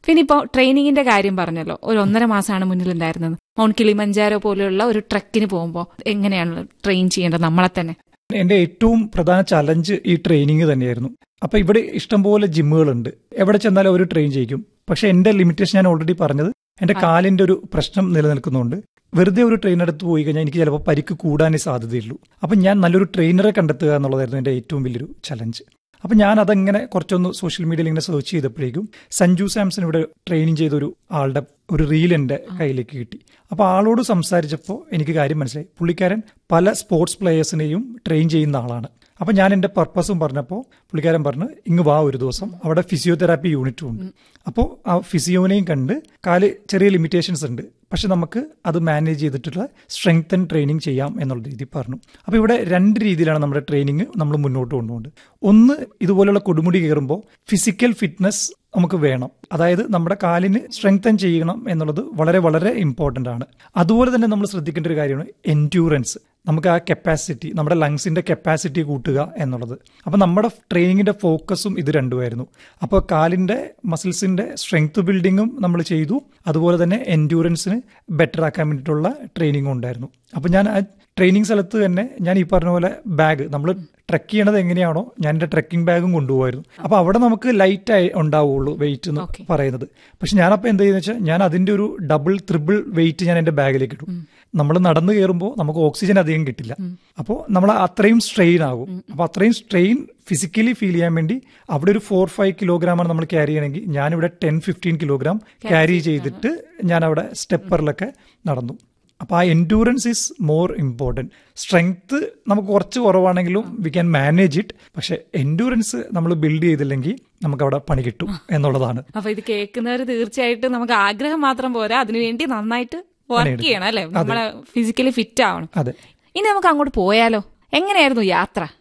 പിന്നെ ഇപ്പോൾ ട്രെയിനിങ്ങിന്റെ കാര്യം പറഞ്ഞല്ലോ ഒരു ഒന്നര മാസമാണ് മുന്നിൽ ഉണ്ടായിരുന്നത് മൗണ്ട് കിളിമഞ്ചാരോ പോലെയുള്ള ഒരു ട്രക്കിന് പോകുമ്പോൾ എങ്ങനെയാണ് ട്രെയിൻ ചെയ്യേണ്ടത് നമ്മളെ തന്നെ എന്റെ ഏറ്റവും പ്രധാന ചലഞ്ച് ഈ ട്രെയിനിങ് തന്നെയായിരുന്നു അപ്പൊ ഇവിടെ ഇഷ്ടംപോലെ ജിമ്മുകളുണ്ട് എവിടെ ചെന്നാലും അവർ ട്രെയിൻ ചെയ്യിക്കും പക്ഷെ എന്റെ ലിമിറ്റേഷൻ ഞാൻ ഓൾറെഡി പറഞ്ഞത് എന്റെ കാലിന്റെ ഒരു പ്രശ്നം നിലനിൽക്കുന്നുണ്ട് വെറുതെ ഒരു ട്രെയിനർ അടുത്ത് പോയി കഴിഞ്ഞാൽ എനിക്ക് ചിലപ്പോൾ പരിക്ക് കൂടാനേ സാധ്യതയുള്ളൂ അപ്പൊ ഞാൻ നല്ലൊരു ട്രെയിനറെ കണ്ടെത്തുക എന്നുള്ളതായിരുന്നു എന്റെ ഏറ്റവും വലിയൊരു ചലഞ്ച് അപ്പൊ ഞാൻ അതങ്ങനെ കുറച്ചൊന്ന് സോഷ്യൽ മീഡിയയിൽ ഇങ്ങനെ സെർച്ച് ചെയ്തപ്പോഴേക്കും സഞ്ജു സാംസൺ ഇവിടെ ട്രെയിനിങ് ചെയ്ത ഒരു ആളുടെ ഒരു റീൽ എന്റെ കയ്യിലേക്ക് കിട്ടി അപ്പൊ ആളോട് സംസാരിച്ചപ്പോൾ എനിക്ക് കാര്യം മനസ്സിലായി പുള്ളിക്കാരൻ പല സ്പോർട്സ് പ്ലേയേഴ്സിനെയും ട്രെയിൻ ചെയ്യുന്ന ആളാണ് അപ്പൊ ഞാൻ എന്റെ പർപ്പസും പറഞ്ഞപ്പോൾ പുള്ളിക്കാരൻ പറഞ്ഞു ഇങ്ങ് വാ ഒരു ദിവസം അവിടെ ഫിസിയോതെറാപ്പി യൂണിറ്റും ഉണ്ട് അപ്പോൾ ആ ഫിസിയോനെയും കണ്ട് കാല് ചെറിയ ലിമിറ്റേഷൻസ് ഉണ്ട് പക്ഷെ നമുക്ക് അത് മാനേജ് ചെയ്തിട്ടുള്ള സ്ട്രെങ്ത് ആൻഡ് ട്രെയിനിങ് ചെയ്യാം എന്നുള്ള രീതി പറഞ്ഞു അപ്പോൾ ഇവിടെ രണ്ട് രീതിയിലാണ് നമ്മുടെ ട്രെയിനിങ് നമ്മൾ മുന്നോട്ട് കൊണ്ടുപോകുന്നത് ഒന്ന് ഇതുപോലുള്ള കൊടുമുടി കയറുമ്പോൾ ഫിസിക്കൽ ഫിറ്റ്നസ് നമുക്ക് വേണം അതായത് നമ്മുടെ കാലിന് സ്ട്രെങ്തൻ ചെയ്യണം എന്നുള്ളത് വളരെ വളരെ ഇമ്പോർട്ടൻ്റ് ആണ് അതുപോലെ തന്നെ നമ്മൾ ശ്രദ്ധിക്കേണ്ട ഒരു കാര്യമാണ് എൻഡ്യൂറൻസ് നമുക്ക് ആ കപ്പാസിറ്റി നമ്മുടെ ലങ്സിന്റെ കപ്പാസിറ്റി കൂട്ടുക എന്നുള്ളത് അപ്പോൾ നമ്മുടെ ട്രെയിനിങ്ങിന്റെ ഫോക്കസും ഇത് രണ്ടുമായിരുന്നു അപ്പോൾ കാലിന്റെ മസിൽസിന്റെ സ്ട്രെങ്ത് ബിൽഡിങ്ങും നമ്മൾ ചെയ്തു അതുപോലെ തന്നെ എൻഡ്യൂറൻസിന് ബെറ്റർ ആക്കാൻ വേണ്ടിയിട്ടുള്ള ട്രെയിനിങ്ങും ഉണ്ടായിരുന്നു അപ്പോൾ ഞാൻ ആ ട്രെയിനിങ് സ്ഥലത്ത് തന്നെ ഞാൻ ഈ പറഞ്ഞ പോലെ ബാഗ് നമ്മൾ ട്രക്ക് ചെയ്യണത് എങ്ങനെയാണോ ഞാൻ എൻ്റെ ട്രക്കിംഗ് ബാഗും കൊണ്ടുപോകായിരുന്നു അപ്പൊ അവിടെ നമുക്ക് ലൈറ്റ് ആയി ഉണ്ടാവുള്ളൂ വെയിറ്റ് എന്ന് Okay. പറയുന്നത് പക്ഷെ ഞാനപ്പോൾ എന്ത് ചെയ്യുന്ന വെച്ചാൽ ഞാൻ അതിന്റെ ഒരു ഡബിൾ ത്രിബിൾ വെയിറ്റ് ഞാൻ എൻ്റെ ബാഗിലേക്ക് ഇടും നമ്മൾ നടന്നു കയറുമ്പോൾ നമുക്ക് ഓക്സിജൻ അധികം കിട്ടില്ല അപ്പോൾ നമ്മൾ അത്രയും സ്ട്രെയിൻ ആകും അപ്പോൾ അത്രയും സ്ട്രെയിൻ ഫിസിക്കലി ഫീൽ ചെയ്യാൻ വേണ്ടി അവിടെ ഒരു ഫോർ ഫൈവ് കിലോഗ്രാമാണ് നമ്മൾ ക്യാരി ചെയ്യണമെങ്കിൽ ഞാനിവിടെ ടെൻ ഫിഫ്റ്റീൻ കിലോഗ്രാം ക്യാരി ചെയ്തിട്ട് ഞാൻ അവിടെ സ്റ്റെപ്പറിലൊക്കെ നടന്നു അപ്പൊ ആ endurance is more important strength നമുക്ക് കുറച്ച് കുറവാണെങ്കിലും വി ക്യാൻ മാനേജ് ഇറ്റ് പക്ഷെ എൻഡൂറൻസ് നമ്മൾ ബിൽഡ് ചെയ്തില്ലെങ്കിൽ നമുക്ക് അവിടെ പണി കിട്ടും എന്നുള്ളതാണ് അപ്പൊ ഇത് കേൾക്കുന്നവർ തീർച്ചയായിട്ടും നമുക്ക് ആഗ്രഹം മാത്രം പോരാ അതിനുവേണ്ടി നന്നായിട്ട് വർക്ക് പണിയെടുക്കണം. ചെയ്യണം അല്ലെ നമ്മളെ ഫിസിക്കലി ഫിറ്റ് ആവണം അതെ ഇനി നമുക്ക് അങ്ങോട്ട് പോയാലോ എങ്ങനെയായിരുന്നു യാത്ര